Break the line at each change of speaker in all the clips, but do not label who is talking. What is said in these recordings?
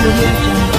audio jungle.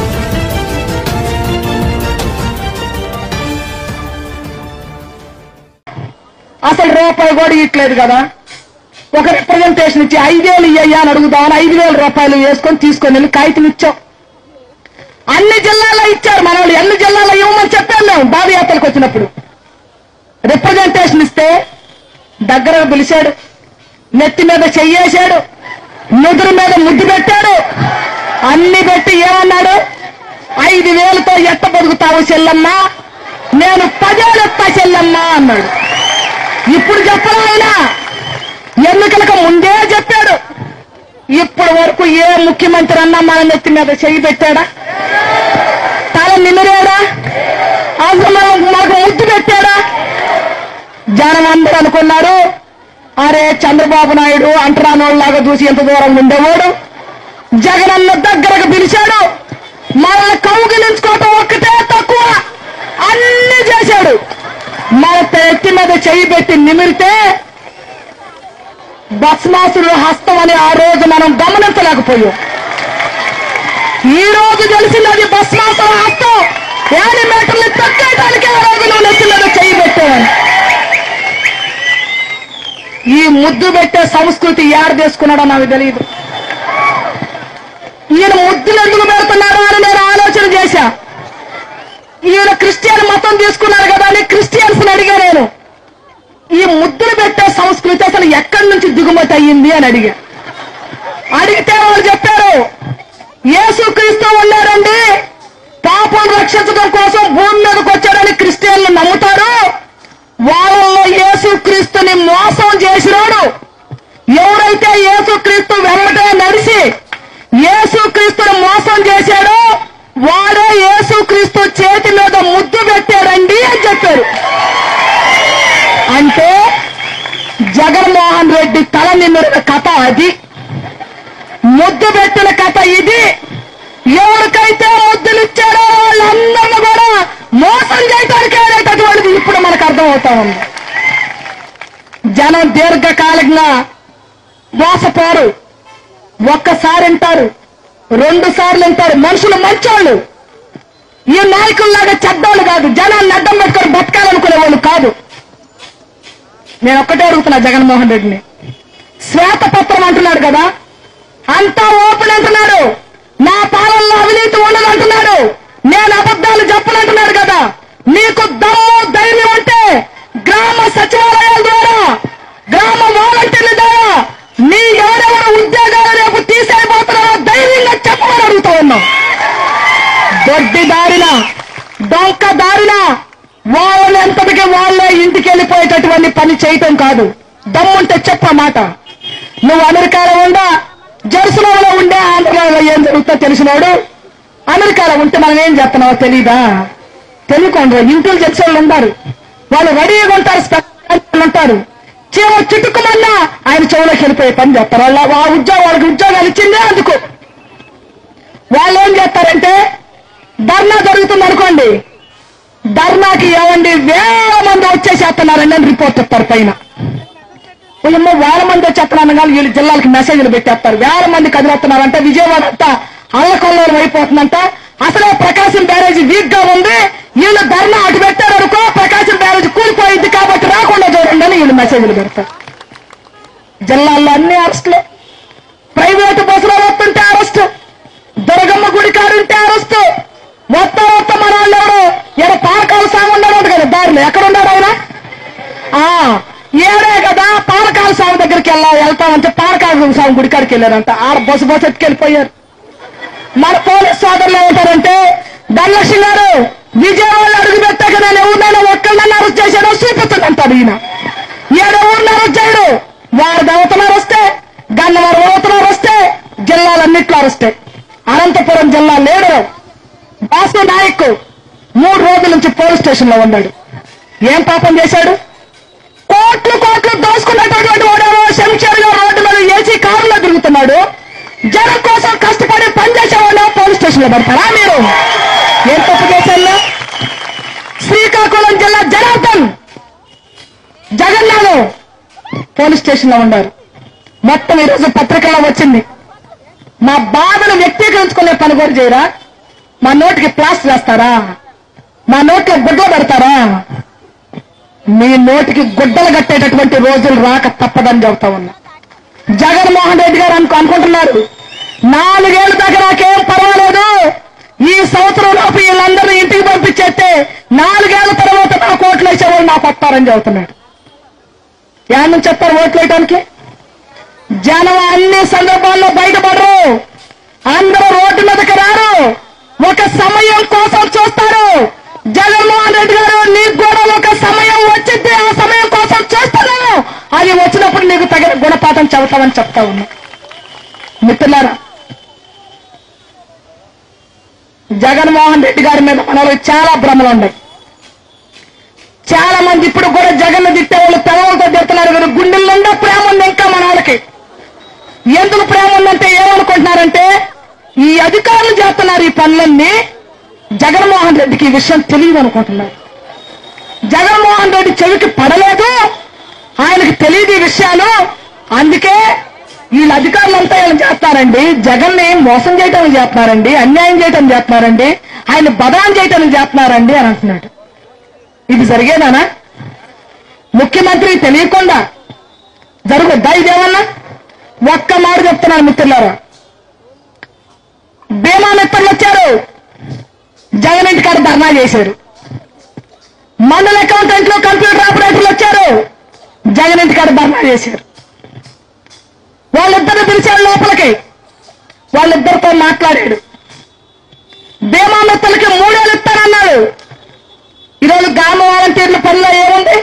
అసలు రూపాయి కూడా ఇట్లేదు కదా ఒక రిప్రజెంటేషన్ ఇచ్చి ఐదేళ్ళు ఇయ్యా అని అడుగుదామని ఐదు వేల రూపాయలు వేసుకొని తీసుకొని వెళ్ళి కాగితం ఇచ్చాం అన్ని జిల్లాల్లో ఇచ్చారు మన వాళ్ళు ఎన్ని జిల్లాల్లో ఇవ్వమని చెప్పాను మేము పాదయాత్రలకు వచ్చినప్పుడు రిప్రజెంటేషన్ ఇస్తే దగ్గరకు పిలిచాడు నెత్తి మీద చెయ్యేశాడు నుదురు మీద ముద్దు పెట్టాడు అన్ని పెట్టి ఏమన్నాడు ఐదు వేలతో ఎట్ట బతుకుతావు చెల్లమ్మా నేను పదేళ్ళు ఎత్తా చెల్లమ్మా అన్నాడు ఇప్పుడు చెప్పడం ఆయన ఎన్నికలకు ముందే చెప్పాడు ఇప్పటి వరకు ఏ ముఖ్యమంత్రి అన్నా మన నెత్తి మీద చెయ్యి పెట్టాడా తల నిమిరాడా అసలు మనం మాకు ముద్దు పెట్టాడా జనం అందరూ అనుకున్నారు అరే చంద్రబాబు నాయుడు అంటరానోళ్ళలాగా చూసి ఎంత దూరం ఉండేవాడు జగనన్న దగ్గరకు పిలిచాడు మనల్ని కౌగిలించుకోవటం ఒక్కటే తక్కువ అన్ని చేశాడు మన ఎత్తి మీద చెయ్యి పెట్టి నిమిరితే భస్మాసుడు హస్తం అని ఆ రోజు మనం గమనించలేకపోయాం ఈ రోజు తెలిసింది అది భస్మాసుడు హస్తం యానిమేటర్లు తగ్గడానికి ఆ రోజు నువ్వు నెత్తి మీద చెయ్యి పెట్టావని ఈ ముద్దు పెట్టే సంస్కృతి ఏడ తీసుకున్నాడో నాకు తెలియదు ఈయన ముద్దులు ఎందుకు పెడుతున్నాడో అని నేను ఆలోచన చేశా ఈయన క్రిస్టియన్ మతం తీసుకున్నారు కదా అని క్రిస్టియన్స్ అడిగా నేను ఈ ముద్దులు పెట్టే సంస్కృతి అసలు ఎక్కడి నుంచి దిగుమతి అయ్యింది అని అడిగా అడిగితే వాళ్ళు చెప్పారు యేసుక్రీస్తు ఉన్నారండి పాపం రక్షించడం కోసం భూమి మీదకి వచ్చాడని క్రిస్టియన్లు నమ్ముతారు వాళ్ళలో యేసుక్రీస్తుని మోసం చేసినాడు ఎవరైతే యేసుక్రీస్తు వెంబటే నడిచి యేసుక్రీస్తుని మోసం చేశాడో వాడే యేసుక్రీస్తు చేతి మీద ముద్దు పెట్టాడండి అని చెప్పారు అంటే జగన్మోహన్ రెడ్డి తల నిమ్మిన కథ అది ముద్దు పెట్టిన కథ ఇది ఎవరికైతే ముద్దులు ఇచ్చారో వాళ్ళందరినీ కూడా మోసం చేయడానికి అనేటటువంటిది ఇప్పుడు మనకు అర్థమవుతా ఉంది జనం దీర్ఘకాలికంగా మోసపోరు ఒక్కసారి వింటారు రెండు సార్లు వింటారు మనుషులు మంచోళ్ళు ఈ నాయకుల్లాగా చెడ్డోళ్ళు కాదు జనాన్ని అడ్డం పెట్టుకొని బతకాలనుకునే వాళ్ళు కాదు నేను ఒక్కటే అడుగుతున్నా జగన్మోహన్ రెడ్డిని శ్వేతపత్రం అంటున్నాడు కదా అంతా ఓపెన్ అంటున్నాడు నా పాలనలో అవినీతి ఉండదు అంటున్నాడు నేను అబద్ధాలు చెప్పనంటున్నాడు కదా నీకు దమ్ము ధైర్యం అంటే గ్రామ సచివాలయాల ద్వారా గ్రామ వాలంటీర్ల ద్వారా నీ ఎవరెవరు ఉద్యోగాలు రేపు తీసేయబోతున్నారో ధైర్యంగా చెప్పమని అడుగుతా ఉన్నాం దొడ్డి దారిన డొంక దారిన వాళ్ళని ఎంతటికి వాళ్ళే ఇంటికి వెళ్ళిపోయేటటువంటి పని చేయటం కాదు దమ్ముంటే చెప్ప మాట నువ్వు అమెరికాలో ఉండా జెరూసలంలో ఉండే ఆంధ్రలో ఏం జరుగుతుందో తెలిసినోడు అమెరికాలో ఉంటే మనం ఏం చేస్తున్నావో తెలీదా తెలియకుండా ఇంట్లో తెలిసిన వాళ్ళు ఉంటారు వాళ్ళు రెడీగా ఉంటారు స్పెషల్ ఉంటారు చీమ చుట్టుకుమన్నా ఆయన చెవులోకి వెళ్ళిపోయే పని చేస్తారు వాళ్ళ ఆ ఉద్యోగం వాళ్ళకి ఉద్యోగాలు ఇచ్చిందే అందుకు వాళ్ళు ఏం చేస్తారంటే ధర్నా జరుగుతుంది అనుకోండి ధర్నాకి ఏమండి వేల మంది వచ్చేసేస్తున్నారండి అని రిపోర్ట్ ఇస్తారు పైన ఏమో వేల మంది వచ్చేస్తున్నాను కానీ వీళ్ళు జిల్లాలకు మెసేజ్లు పెట్టేస్తారు వేల మంది కదిలేస్తున్నారంటే విజయవాడ అంతా అల్లకొల్లోలం అయిపోతుందంట అసలే ప్రకాశం బ్యారేజ్ వీక్ గా ఉంది వీళ్ళు ధర్నా అటు పెట్టారు అనుకో ప్రకాశం బ్యారేజ్ కూలిపోయింది కాబట్టి రాకుండా చూడండి అని వీళ్ళు మెసేజ్లు పెడతారు జిల్లాల్లో అన్ని అరెస్టులు ప్రైవేటు బస్సులో వస్తుంటే అరెస్టు దుర్గమ్మ గుడి కాడుంటే అరెస్టు వస్తా వస్తా మన వాళ్ళు ఎవరు ఇక్కడ పానకాల స్వామి ఉన్నాడు కదా దారిలో ఎక్కడ ఉన్నాడు ఆయన ఆ ఏడే కదా పానకాల స్వామి దగ్గరికి వెళ్ళా వెళ్తామంటే పానకాల స్వామి గుడి కాడికి వెళ్ళారంట ఆడ బస్సు బస్సు ఎత్తుకెళ్ళిపోయారు మన పోలీస్ సోదరులు ఏమంటారంటే ధనలక్ష్మి గారు విజయవాడలో అడుగు పెట్టాక నేను ఎవరినైనా ఒక్కళ్ళని అరెస్ట్ చేశాడో చూపిస్తుంది అంటాడు ఈయన ఏడో ఊరిని అరెస్ట్ చేయడు వారు దేవతలు వస్తే గన్నవరం అవతల వస్తే జిల్లాలన్నిట్లో అరెస్టే అనంతపురం జిల్లా లీడరు బాసు నాయక్ మూడు రోజుల నుంచి పోలీస్ స్టేషన్ లో ఉన్నాడు ఏం పాపం చేశాడు కోట్లు కోట్లు దోసుకున్నటువంటి వాడేమో శంషేర్ గా రోడ్డు మీద ఏసీ కారులో తిరుగుతున్నాడు జనం కోసం కష్టపడి పనిచేసేవాళ్ళు పోలీస్ స్టేషన్ లో పడతారా మీరు ఏం తప్పు చేశాను శ్రీకాకుళం జిల్లా జనార్దన్ జగన్నాథం పోలీస్ స్టేషన్ లో ఉన్నారు మొత్తం ఈరోజు పత్రికలో వచ్చింది మా బాధను వ్యక్తీకరించుకునే పని కూడా చేయరా మా నోటికి ప్లాస్టర్ వేస్తారా మా నోట్లో గుడ్డలు పెడతారా మీ నోటికి గుడ్డలు కట్టేటటువంటి రోజులు రాక తప్పదని చెబుతా ఉన్నా జగన్మోహన్ రెడ్డి గారు అనుకు అనుకుంటున్నారు నాలుగేళ్ల దాకా నాకేం పర్వాలేదు ఈ సంవత్సరం లోపు వీళ్ళందరినీ ఇంటికి పంపించేస్తే నాలుగేళ్ల తర్వాత నా కోట్లు వేసేవాళ్ళు నాకు వస్తారని చెబుతున్నాడు ఏమని చెప్తారు ఓట్లు వేయడానికి జనం అన్ని సందర్భాల్లో బయటపడరు అందరూ రోడ్డు మీదకి రారు ఒక సమయం కోసం చూస్తారు జగన్మోహన్ రెడ్డి గారు నీకు కూడా ఒక సమయం వచ్చింది ఆ సమయం కోసం చూస్తాను అది వచ్చినప్పుడు నీకు తగిన గుణపాఠం చెబుతామని చెప్తా ఉన్నా మిత్రులారా జగన్మోహన్ రెడ్డి గారి మీద మనలో చాలా భ్రమలు ఉన్నాయి చాలా మంది ఇప్పుడు కూడా జగన్ తిట్టే వాళ్ళు తెలవలతో తిడుతున్నారు కానీ గుండెల్లో ప్రేమ ఉంది ఇంకా మన వాళ్ళకి ఎందుకు ప్రేమ ఉందంటే ఏమనుకుంటున్నారంటే ఈ అధికారులు చేస్తున్నారు ఈ పనులన్నీ జగన్మోహన్ రెడ్డికి ఈ విషయం తెలియదు అనుకుంటున్నారు జగన్మోహన్ రెడ్డి చెవికి పడలేదు ఆయనకి తెలియదు ఈ విషయాలు అందుకే వీళ్ళ అధికారులంతా ఏం చేస్తున్నారండి జగన్ ని మోసం చేయటం చేస్తున్నారండి అన్యాయం చేయటం చేస్తున్నారండి ఆయన బదాం చేయటం చేస్తున్నారండి అని అంటున్నాడు ఇది జరిగేదానా ముఖ్యమంత్రి తెలియకుండా జరుగుద్దా ఇదేమన్నా ఒక్క మాట చెప్తున్నాను మిత్రులారా బీమా మిత్రులు వచ్చారు జగన్ ఇంటి కాడ ధర్నా చేశారు మండల అకౌంటెంట్లు కంప్యూటర్ ఆపరేటర్లు వచ్చారు జగన్ ఇంటి కాడ ధర్నా చేశారు వాళ్ళిద్దరు పిలిచాడు లోపలికి వాళ్ళిద్దరితో మాట్లాడాడు బీమా మిత్రులకి మూడేళ్ళు ఇస్తానన్నాడు ఈరోజు గ్రామ వాలంటీర్ల పనిలో ఏముంది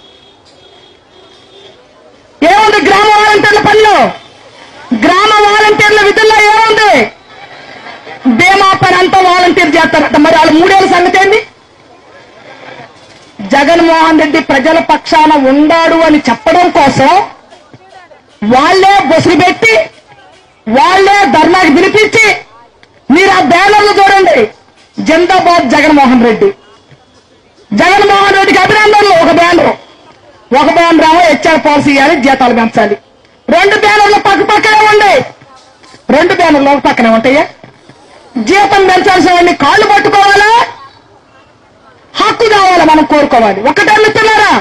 ఏముంది గ్రామ వాలంటీర్ల పనిలో గ్రామ వాలంటీర్ల విధుల్లో ఏముంది బీమా పని అంతా వాలంటీర్ చేస్తారట మరి వాళ్ళు మూడేళ్ళ సంగతి ఏంది జగన్మోహన్ రెడ్డి ప్రజల పక్షాన ఉండాడు అని చెప్పడం కోసం వాళ్లే బొసులు పెట్టి వాళ్లే ధర్నాకి పిలిపించి మీరు ఆ బ్యానర్లు చూడండి జిందాబాద్ జగన్మోహన్ రెడ్డి జగన్మోహన్ రెడ్డికి అభినందనలు ఒక బ్యానర్ ఒక బ్యానర్ ఏమో హెచ్ఆర్ పాలసీ ఇవ్వాలి జీతాలు పెంచాలి రెండు బ్యానర్లు పక్క పక్కనే ఉండే రెండు బ్యానర్లు ఒక పక్కనే ఉంటాయా జీతం పెంచాల్సిన వాడిని కాళ్ళు పట్టుకోవాలా హక్కు కావాలా మనం కోరుకోవాలి ఒకటే మిత్రులారా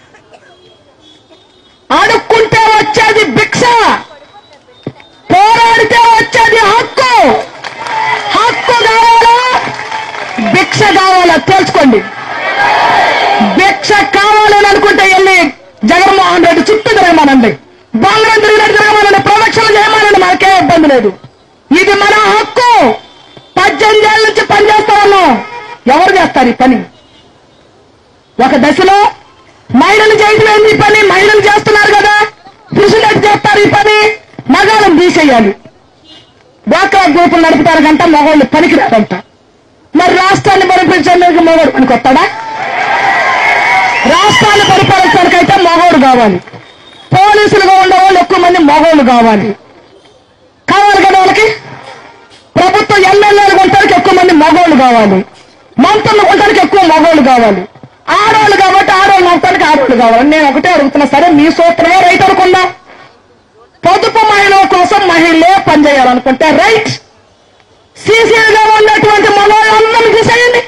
అడుక్కుంటే వచ్చేది భిక్ష పోరాడితే వచ్చేది హక్కు హక్కు కావాలా భిక్ష కావాలా తేల్చుకోండి భిక్ష కావాలని అనుకుంటే వెళ్ళి జగన్మోహన్ రెడ్డి చుట్టూ తిరగమనండి బంగారం తిరిగినట్టు తిరగమనండి ప్రదక్షిణ చేయమనండి మనకే ఇబ్బంది లేదు ఇది మన హక్కు పద్దెనిమిది ఏళ్ళ నుంచి పని చేస్తా ఉన్నాం ఎవరు చేస్తారు ఈ పని ఒక దశలో మహిళలు చేయడం ఏంది ఈ పని మహిళలు చేస్తున్నారు కదా పురుషులు ఎటు చేస్తారు ఈ పని మగాళ్ళని తీసేయాలి డ్వాక్రా గ్రూపులు నడుపుతారు కంట మగవాళ్ళు పనికి రాదంట మరి రాష్ట్రాన్ని పరిపాలించడానికి మగవాడు పనికి వస్తాడా రాష్ట్రాన్ని పరిపాలించడానికైతే మగవాడు కావాలి పోలీసులుగా ఉండే వాళ్ళు ఎక్కువ మంది మగవాళ్ళు కావాలి కావాలి కదా వాళ్ళకి ప్రభుత్వ ఎమ్మెల్యేలు కొనడానికి ఎక్కువ మంది మగవాళ్ళు కావాలి మంత్రులు కొనడానికి ఎక్కువ మగవాళ్ళు కావాలి ఆడవాళ్ళు కాబట్టి ఆడవాళ్ళు మొత్తానికి ఆడవాళ్ళు కావాలి నేను ఒకటే అడుగుతున్నా సరే మీ సూత్రమే రైట్ అనుకున్నా పొదుపు మహిళల కోసం మహిళలే పనిచేయాలనుకుంటే రైట్ సీసీలుగా ఉన్నటువంటి మగవాళ్ళందరినీ తీసేయండి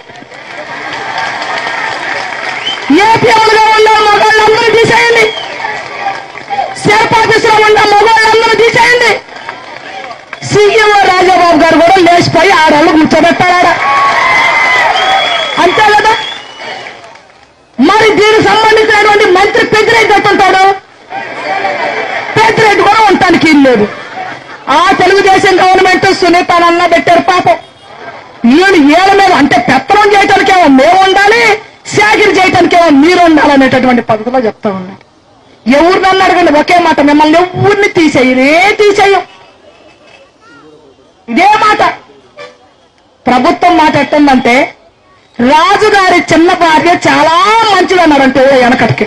ఏపీఎంలుగా ఉన్న మగవాళ్ళందరూ తీసేయండి సెర్ప్ ఆఫీసులో ఉన్న మగవాళ్ళందరూ తీసేయండి సీఎం రాజాబాబు గారు కూడా లేచిపోయి ఆడవాళ్ళు కూర్చోబెట్టాడా అంతే కదా మరి దీనికి సంబంధించినటువంటి మంత్రి పెద్దిరెడ్డి ఎట్టుంటాడు పెద్దిరెడ్డి కూడా ఉండటానికి ఇల్లు లేదు ఆ తెలుగుదేశం గవర్నమెంట్ సునీతానన్న పెట్టారు పాపం వీళ్ళు ఏళ్ళ మీద అంటే పెత్తనం చేయటానికేమో మేము ఉండాలి శాఖలు చేయటానికేమో మీరు ఉండాలనేటటువంటి పద్ధతిలో చెప్తా ఉన్నారు ఎవరినన్నా అడగండి ఒకే మాట మిమ్మల్ని ఎవరిని తీసేయనే తీసేయం ఇదే మాట ప్రభుత్వం మాట ఎట్టుందంటే రాజుగారి చిన్న భార్య చాలా మంచిది అన్నారంటే వెనకటికి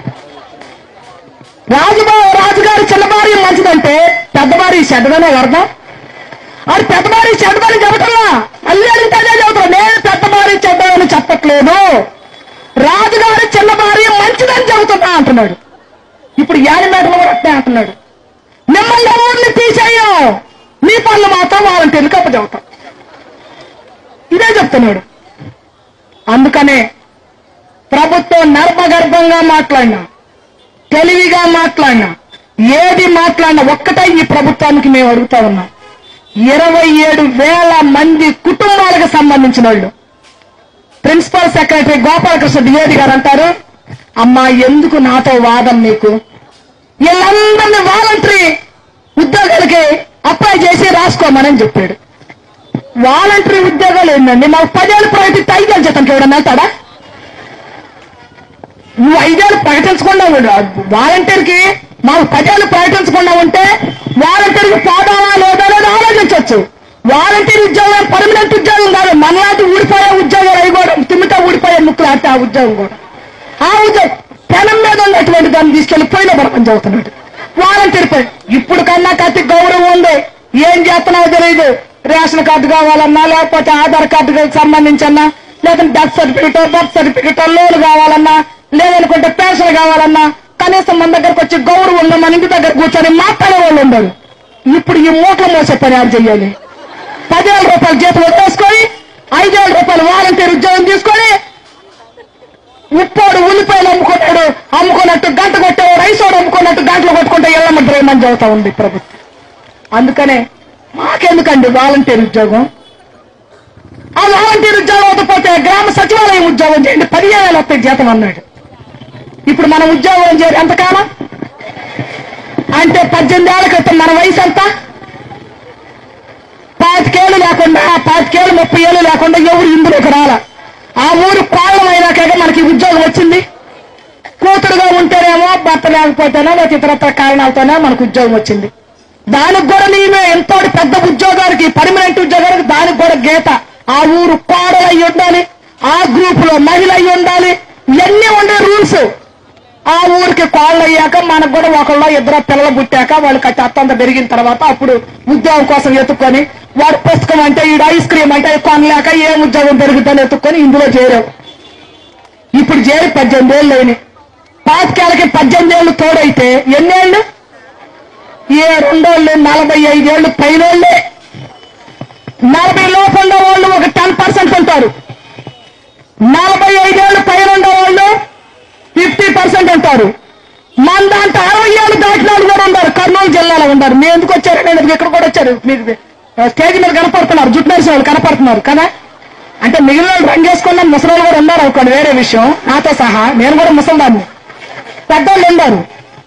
రాజుబా రాజుగారి చిన్న భార్య మంచిదంటే పెద్ద భార్య చెడ్డదనే అర్థం అది పెద్ద భార్య చెడ్డదని చెప్పటల్లా మళ్ళీ అడిగితే అదే చెబుతాను నేను పెద్ద భార్య చెడ్డదని చెప్పట్లేదు రాజుగారి చిన్న భార్య మంచిదని చెబుతున్నా అంటున్నాడు ఇప్పుడు యానిమేటలు కూడా అట్టే అంటున్నాడు మిమ్మల్ని ఎవరిని తీసేయం మీ పనులు మాత్రం వాలంటీర్లకు అప్పచెబుతాం ఇదే చెప్తున్నాడు అందుకనే ప్రభుత్వం నర్మగర్భంగా మాట్లాడినా తెలివిగా మాట్లాడినా ఏది మాట్లాడినా ఒక్కటే ఈ ప్రభుత్వానికి మేము అడుగుతా ఉన్నాం ఇరవై ఏడు వేల మంది కుటుంబాలకు సంబంధించిన వాళ్ళు ప్రిన్సిపల్ సెక్రటరీ గోపాలకృష్ణ ద్వివేది గారు అంటారు అమ్మా ఎందుకు నాతో వాదం మీకు వీళ్ళందరినీ వాలంటరీ ఉద్యోగాలకి అప్లై చేసి రాసుకోమని చెప్పాడు వాలంటరీ ఉద్యోగాలు ఏంటండి మాకు పదేళ్ళు ప్రైవేట్ ఐదేళ్ళు జీతంకి ఎవడన్నా వెళ్తాడా నువ్వు ఐదేళ్ళు ప్రకటించకుండా ఉండు వాలంటీర్ కి మాకు పదేళ్ళు ప్రకటించకుండా ఉంటే వాలంటీర్ కి పోదామా లేదా అనేది ఆలోచించవచ్చు వాలంటీర్ ఉద్యోగం పర్మనెంట్ ఉద్యోగం కాదు మనలాంటి ఊడిపోయే ఉద్యోగాలు అవి కూడా తిమ్మిట ఊడిపోయే ముక్కులు అంటే ఆ ఉద్యోగం కూడా ఆ ఉద్యోగం పెనం మీద ఉన్నటువంటి దాన్ని తీసుకెళ్లి పోయిన పడకని చదువుతున్నాడు వాలంటీర్ పై ఇప్పుడు కన్నా కత్తి గౌరవం ఉంది ఏం చేస్తున్నావో తెలియదు రేషన్ కార్డు కావాలన్నా లేకపోతే ఆధార్ కార్డుకి సంబంధించన్నా లేదంటే death certificate birth certificate loan కావాలన్నా లేదనుకుంటే పెన్షన్ కావాలన్నా కనీసం మన దగ్గరకు వచ్చి గౌరవం ఉన్న మన ఇంటి దగ్గర కూర్చొని మాట్లాడే వాళ్ళు ఉండరు ఇప్పుడు ఈ మూటలు మోసే పని యాడ్ చెయ్యాలి పదివేల రూపాయలు జీతం వదిలేసుకొని ఐదేళ్ళ రూపాయలు వాలంటీర్ ఉద్యోగం తీసుకొని ఉప్పోడు ఉల్లిపాయలు అమ్ముకున్నాడు అమ్ముకున్నట్టు గంట కొట్టేవాడు రైసోడు అమ్ముకున్నట్టు గంటలు కొట్టుకుంటే ఎల్లమ్మ డ్రైమని చదువుతా ఉంది ప్రభుత్వం అందుకనే మాకెందుకండి వాలంటీర్ ఉద్యోగం ఆ వాలంటీర్ ఉద్యోగం అవకపోతే గ్రామ సచివాలయం ఉద్యోగం చేయండి పదిహేను వేలు వస్తాయి జీతం అన్నాడు ఇప్పుడు మనం ఉద్యోగం చేయాలి ఎంతకాలం అంటే పద్దెనిమిది ఏళ్ల క్రితం మన వయసు ఎంత పాతికేళ్ళు లేకుండా పాతికేళ్ళు ముప్పై ఏళ్ళు లేకుండా ఎవరు ఇందులోకి రాల ఆ ఊరు కోళ్ళం అయినాక మనకి ఉద్యోగం వచ్చింది కూతురుగా ఉంటేనేమో భర్త లేకపోతేనో లేకపోతే ఇతరత్ర కారణాలతోనే మనకు ఉద్యోగం వచ్చింది దానికి కూడా నీవే ఎంతో పెద్ద ఉద్యోగానికి పర్మనెంట్ ఉద్యోగానికి దానికి కూడా గీత ఆ ఊరు కోడలు అయి ఉండాలి ఆ గ్రూప్ లో మహిళ అయి ఉండాలి ఇవన్నీ ఉండే రూల్స్ ఆ ఊరికి కోళ్ళు అయ్యాక మనకు కూడా ఒకళ్ళ ఇద్దరు పిల్లలు పుట్టాక వాళ్ళకి అత్తంత పెరిగిన తర్వాత అప్పుడు ఉద్యోగం కోసం ఎత్తుక్కొని వాడు పుస్తకం అంటే ఈడు ఐస్ క్రీమ్ అంటే అది కొనలేక ఏం ఉద్యోగం పెరుగుతుందని ఎత్తుక్కొని ఇందులో చేరావు ఇప్పుడు చేరి పద్దెనిమిది ఏళ్ళు అయినాయి పాతికేళ్ళకి పద్దెనిమిది ఏళ్ళు తోడైతే ఎన్నేళ్ళు ఏ రెండోళ్ళు నలభై ఐదేళ్లు పైనోళ్ళే నలభై లోపు ఉండే వాళ్ళు ఒక టెన్ పర్సెంట్ ఉంటారు నలభై ఐదేళ్లు పైన ఉండే వాళ్ళు ఫిఫ్టీ పర్సెంట్ ఉంటారు మన దాంట్లో అరవై ఏళ్ళు దాటిన వాళ్ళు కూడా ఉన్నారు కర్నూలు జిల్లాలో ఉన్నారు మీరు ఎందుకు వచ్చారు నేను ఇక్కడ కూడా వచ్చారు మీకు స్టేజ్ మీద కనపడుతున్నారు జుట్టు నడిచిన వాళ్ళు కనపడుతున్నారు కదా అంటే మిగిలిన వాళ్ళు రంగు వేసుకున్న ముసలి కూడా ఉన్నారు అనుకోండి వేరే విషయం నాతో సహా నేను కూడా ముసలిదాన్ని పెద్దోళ్ళు ఉన్నారు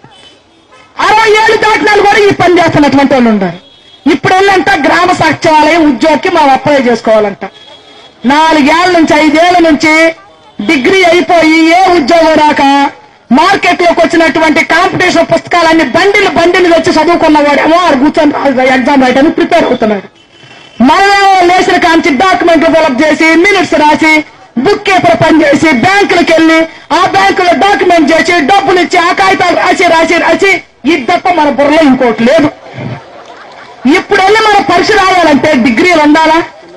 అరవై ఏళ్ళు దాటిన వాళ్ళు కూడా ఈ పని చేస్తున్నటువంటి వాళ్ళు ఉన్నారు ఇప్పుడు వెళ్ళంట గ్రామ సచివాలయం ఉద్యోగికి మనం అప్లై చేసుకోవాలంట నాలుగేళ్ల నుంచి ఐదేళ్ల నుంచి డిగ్రీ అయిపోయి ఏ ఉద్యోగం రాక మార్కెట్ లోకి వచ్చినటువంటి కాంపిటీషన్ పుస్తకాలన్నీ బండిలు బండిలు తెచ్చి చదువుకున్నవాడేమో ఆడు కూర్చొని ఎగ్జామ్ రాయడానికి ప్రిపేర్ అవుతున్నాడు మనమేమో లేచిన కాంచి డాక్యుమెంట్లు డెవలప్ చేసి మినిట్స్ రాసి బుక్ కీపర్ పని చేసి బ్యాంకులకు వెళ్ళి ఆ బ్యాంకులో డాక్యుమెంట్ చేసి డబ్బులు ఇచ్చి ఆ కాగితాలు రాసి రాసి రాసి ఇది తప్ప మన బుర్రలో ఇంకోటి లేదు ఇప్పుడు వెళ్ళి మన పరీక్ష రాయాలంటే డిగ్రీలు ఉండాలా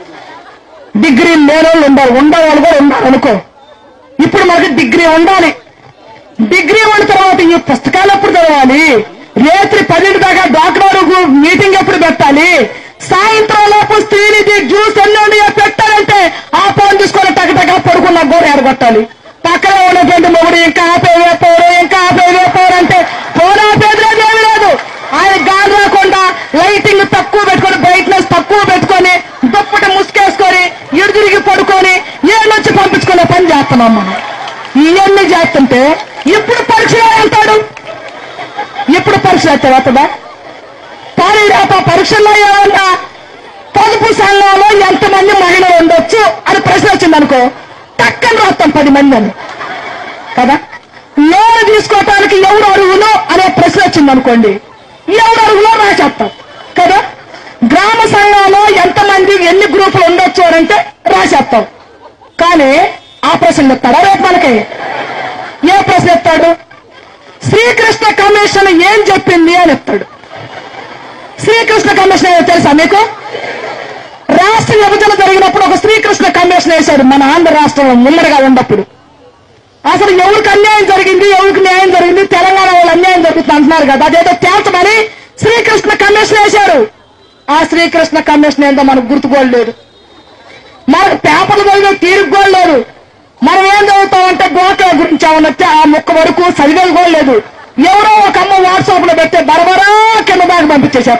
డిగ్రీ లేనోళ్ళు ఉండాలి ఉండేవాళ్ళు కూడా ఉండాలి అనుకో ఇప్పుడు మనకి డిగ్రీ ఉండాలి డిగ్రీ ఉన్న తర్వాత ఈ పుస్తకాలు ఎప్పుడు చదవాలి రాత్రి పన్నెండు దాకా డాక్టర్ మీటింగ్ ఎప్పుడు పెట్టాలి సాయంత్రం లోపు స్త్రీనిధి జ్యూస్ ఎన్ని పెట్టాలంటే ఆ ఫోన్ తీసుకొని టగటగా పడుకున్న గోడ ఎడగొట్టాలి పక్కన ఉన్నటువంటి మొగుడు ఇంకా ఆపేవే పోరు ఇంకా ఆపేవే పోరు అంటే ఫోన్ ఆపేది లేదు ఏమీ లేదు ఆయన గాలి రాకుండా లైటింగ్ తక్కువ పెట్టుకొని బ్రైట్నెస్ తక్కువ పెట్టుకొని దుప్పటి ముసుకేసుకొని ఎడుదిరిగి పడుకొని ఏ నుంచి పంపించుకునే పని చేస్తున్నాం మనం ఇవన్నీ చేస్తుంటే ఇప్పుడు పరీక్ష అంటాడు ఇప్పుడు పరీక్ష అయితే వస్తుందా కానీ రేపు ఆ పరీక్షల్లో ఏమన్నా పొదుపు సంఘంలో ఎంతమంది మహిళలు ఉండొచ్చు అని ప్రశ్న వచ్చింది అనుకో టక్కని రాస్తాం పది మంది అని కదా లోన్ తీసుకోవటానికి ఎవరు అరువులు అనే ప్రశ్న వచ్చింది అనుకోండి ఎవరు అరువులో రాసేస్తాం కదా గ్రామ సంఘంలో ఎంతమంది ఎన్ని గ్రూపులు ఉండొచ్చు అని అంటే రాసేస్తాం కానీ ఆ ప్రశ్న ఎత్తాడా రేపు మనకి ఏ ప్రశ్న ఎత్తాడు శ్రీకృష్ణ కమిషన్ ఏం చెప్పింది అని ఎత్తాడు శ్రీకృష్ణ కమిషన్ ఏదో తెలుసా మీకు రాష్ట్ర విభజన జరిగినప్పుడు ఒక శ్రీకృష్ణ కమిషన్ వేశాడు మన ఆంధ్ర రాష్ట్రంలో ముమ్మడిగా ఉన్నప్పుడు అసలు ఎవరికి అన్యాయం జరిగింది ఎవరికి న్యాయం జరిగింది తెలంగాణ వాళ్ళు అన్యాయం జరుగుతుంది అంటున్నారు కదా అదేదో తేల్చమని శ్రీకృష్ణ కమిషన్ వేశారు ఆ శ్రీకృష్ణ కమిషన్ ఏందో మనకు గుర్తుకోలేదు మనకు పేపర్లు చదివే తీరుకు కూడా లేదు మనం ఏం చదువుతామంటే గోకల గురించి ఏమన్నా వస్తే ఆ ముక్క వరకు చదివేది కూడా లేదు ఎవరో ఒక అమ్మ వాట్సాప్ లో పెడితే బరబరా కింద దాకా పంపించేశారు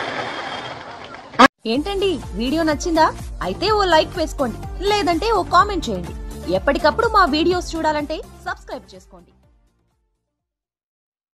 ఏంటండి వీడియో నచ్చిందా అయితే ఓ లైక్ వేసుకోండి లేదంటే ఓ కామెంట్ చేయండి ఎప్పటికప్పుడు మా వీడియోస్ చూడాలంటే సబ్స్క్రైబ్ చేసుకోండి